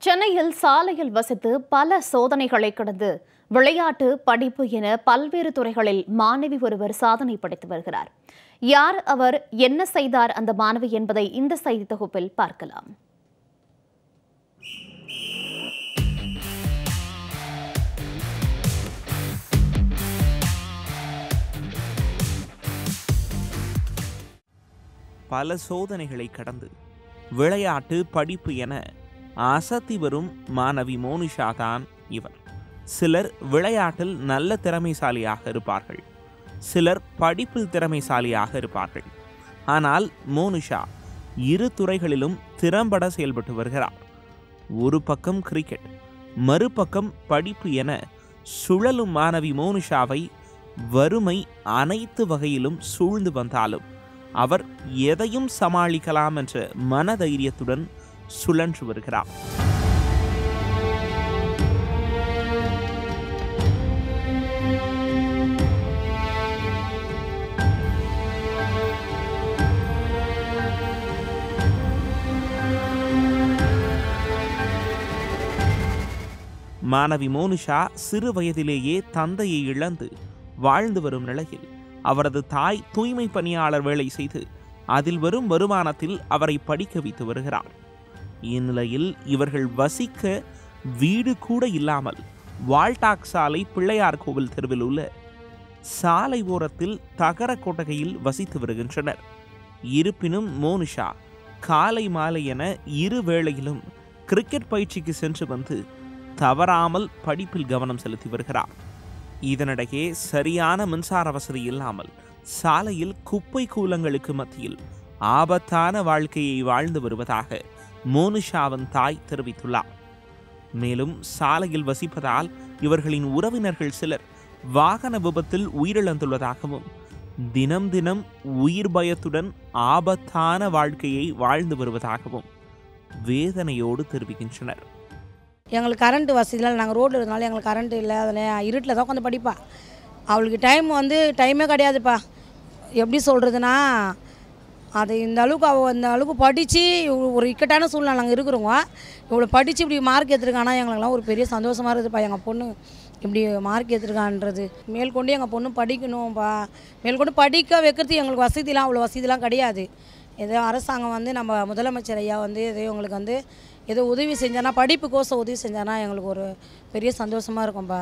சென்னையில் சாலையில் வசித்து பல சோதனைகளை கடந்து விளையாட்டு படிப்பு என பல்வேறு துறைகளில் மாணவி ஒருவர் சாதனை படைத்து வருகிறார் யார் அவர் என்ன செய்தார் அந்த மாணவி என்பதை இந்த செய்தி தொகுப்பில் பார்க்கலாம் பல சோதனைகளை கடந்து விளையாட்டு படிப்பு என அசத்தி வரும் மாணவி மோனிஷா தான் இவர் சிலர் விளையாட்டில் நல்ல திறமைசாலியாக இருப்பார்கள் சிலர் படிப்பில் திறமைசாலியாக இருப்பார்கள் ஆனால் மோனிஷா இரு துறைகளிலும் திறம்பட செயல்பட்டு வருகிறார் ஒரு பக்கம் கிரிக்கெட் மறுபக்கம் படிப்பு என சுழலும் மாணவி மோனிஷாவை வறுமை அனைத்து வகையிலும் சூழ்ந்து வந்தாலும் அவர் எதையும் சமாளிக்கலாம் என்ற மனதைரியத்துடன் சுழன்று வருகிறார் மாணவி மோனிஷா சிறு வயதிலேயே தந்தையை இழந்து வாழ்ந்து வரும் நிலையில் அவரது தாய் தூய்மை பணியாளர் வேலை செய்து அதில் வரும் வருமானத்தில் அவரை படிக்க வைத்து வருகிறார் இந்நிலையில் இவர்கள் வசிக்க வீடு கூட இல்லாமல் வால்டாக் சாலை பிள்ளையார் கோவில் தெருவில் உள்ள சாலை ஓரத்தில் தகர கொட்டகையில் வசித்து வருகின்றனர் இருப்பினும் மோனிஷா காலை மாலை என இரு வேளையிலும் கிரிக்கெட் பயிற்சிக்கு சென்று வந்து தவறாமல் படிப்பில் கவனம் செலுத்தி வருகிறார் இதனிடையே சரியான மின்சார வசதி இல்லாமல் சாலையில் குப்பை கூலங்களுக்கு மத்தியில் ஆபத்தான வாழ்க்கையை வாழ்ந்து வருவதாக மோனிஷாவின் தாய் தெரிவித்துள்ளார் மேலும் சாலையில் வசிப்பதால் இவர்களின் உறவினர்கள் சிலர் வாகன விபத்தில் உயிரிழந்துள்ளதாகவும் தினம் தினம் உயிர் பயத்துடன் ஆபத்தான வாழ்க்கையை வாழ்ந்து வருவதாகவும் வேதனையோடு தெரிவிக்கின்றனர் எங்களுக்கு கரண்ட் வசதியில் நாங்கள் ரோட்டில் இருந்தாலும் எங்களுக்கு கரண்ட் இல்லை அதில் இருட்டில் தான் உட்காந்து படிப்பா அவளுக்கு டைம் வந்து டைமே கிடையாதுப்பா எப்படி சொல்கிறதுனா அது இந்த அளவுக்கு அவள் இந்த அளவுக்கு படித்து ஒரு இக்கட்டான சூழ்நிலை நாங்கள் இருக்கிறோங்க இவ்வளோ படித்து இப்படி மார்க் எடுத்துருக்கானா எங்களுக்கெல்லாம் ஒரு பெரிய சந்தோஷமாக இருக்குதுப்பா எங்கள் பொண்ணு இப்படி மார்க் எடுத்துருக்கான்றது மேற்கொண்டு எங்கள் பொண்ணு படிக்கணும்ப்பா மேற்கொண்டு படிக்க வைக்கிறதுக்கு எங்களுக்கு வசதிலாம் அவ்வளோ வசதிலாம் கிடையாது ஏதோ அரசாங்கம் வந்து நம்ம முதலமைச்சர் ஐயா வந்து ஏதோ எங்களுக்கு வந்து ஏதோ உதவி செஞ்சானா படிப்புக்கோசம் உதவி செஞ்சானா எங்களுக்கு ஒரு பெரிய சந்தோஷமாக இருக்கும்ப்பா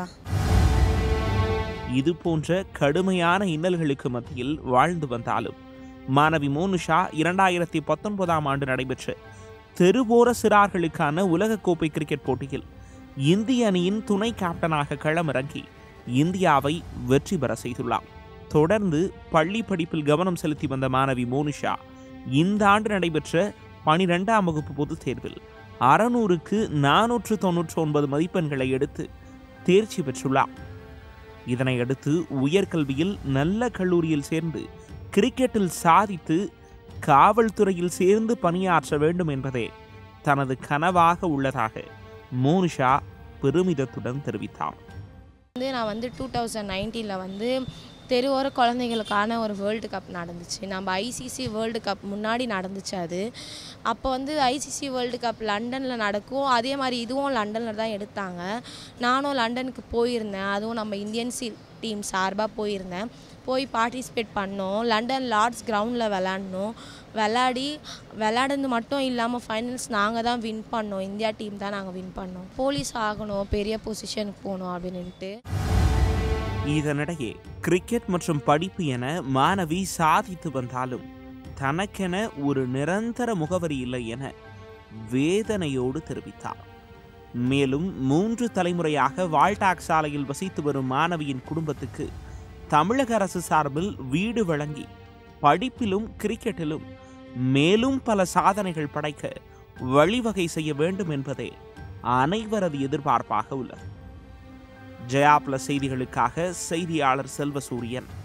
இது போன்ற கடுமையான இன்னல்களுக்கு மத்தியில் வாழ்ந்து வந்தாலும் மாணவி மோனிஷா இரண்டாயிரத்தி பத்தொன்பதாம் ஆண்டு நடைபெற்ற தெருவோர சிறார்களுக்கான உலகக்கோப்பை கிரிக்கெட் போட்டியில் இந்திய அணியின் துணை கேப்டனாக களமிறங்கி இந்தியாவை வெற்றி பெற செய்துள்ளார் தொடர்ந்து பள்ளி படிப்பில் கவனம் செலுத்தி வந்த மாணவி மோனிஷா இந்த ஆண்டு நடைபெற்ற பனிரெண்டாம் வகுப்பு பொதுத் தேர்வில் அறநூறுக்கு நானூற்று தொன்னூற்றி ஒன்பது மதிப்பெண்களை எடுத்து தேர்ச்சி பெற்றுள்ளார் இதனையடுத்து உயர்கல்வியில் நல்ல கல்லூரியில் சேர்ந்து கிரிக்கெட்டில் சாதித்து காவல்துறையில் சேர்ந்து பணியாற்ற வேண்டும் என்பதே தனது கனவாக உள்ளதாக மோனிஷா பெருமிதத்துடன் தெரிவித்தார் வந்து நான் வந்து டூ தௌசண்ட் நைன்டீனில் வந்து தெருவோர குழந்தைங்களுக்கான ஒரு வேர்ல்டு கப் நடந்துச்சு நம்ம ஐசிசி வேர்ல்டு கப் முன்னாடி நடந்துச்சு அது அப்போ வந்து ஐசிசி வேர்ல்டு கப் லண்டனில் நடக்கும் அதே மாதிரி இதுவும் லண்டனில் தான் எடுத்தாங்க நானும் லண்டனுக்கு போயிருந்தேன் அதுவும் நம்ம இந்தியன் சி டீம் சார்பாக போயிருந்தேன் போய் பார்ட்டிசிபேட் பண்ணோம் லண்டன் லார்ட்ஸ் கிரவுண்டில் விளாட்னோம் விளாடி விளாடுறது மட்டும் இல்லாமல் ஃபைனல்ஸ் நாங்கள் தான் வின் பண்ணோம் இந்தியா டீம் தான் நாங்கள் வின் பண்ணோம் போலீஸ் ஆகணும் பெரிய பொசிஷனுக்கு போகணும் அப்படின்ட்டு இதனிடையே கிரிக்கெட் மற்றும் படிப்பு என மாணவி சாதித்து வந்தாலும் தனக்கென ஒரு நிரந்தர முகவரி இல்லை என வேதனையோடு தெரிவித்தார் மேலும் மூன்று தலைமுறையாக வால்டாக் சாலையில் வசித்து வரும் மாணவியின் குடும்பத்துக்கு தமிழக அரசு சார்பில் வீடு வழங்கி படிப்பிலும் கிரிக்கெட்டிலும் மேலும் பல சாதனைகள் படைக்க வழிவகை செய்ய வேண்டும் என்பதே அனைவரது எதிர்பார்ப்பாக உள்ளது ஜெயா பிளஸ் செய்திகளுக்காக செய்தியாளர் செல்வசூரியன்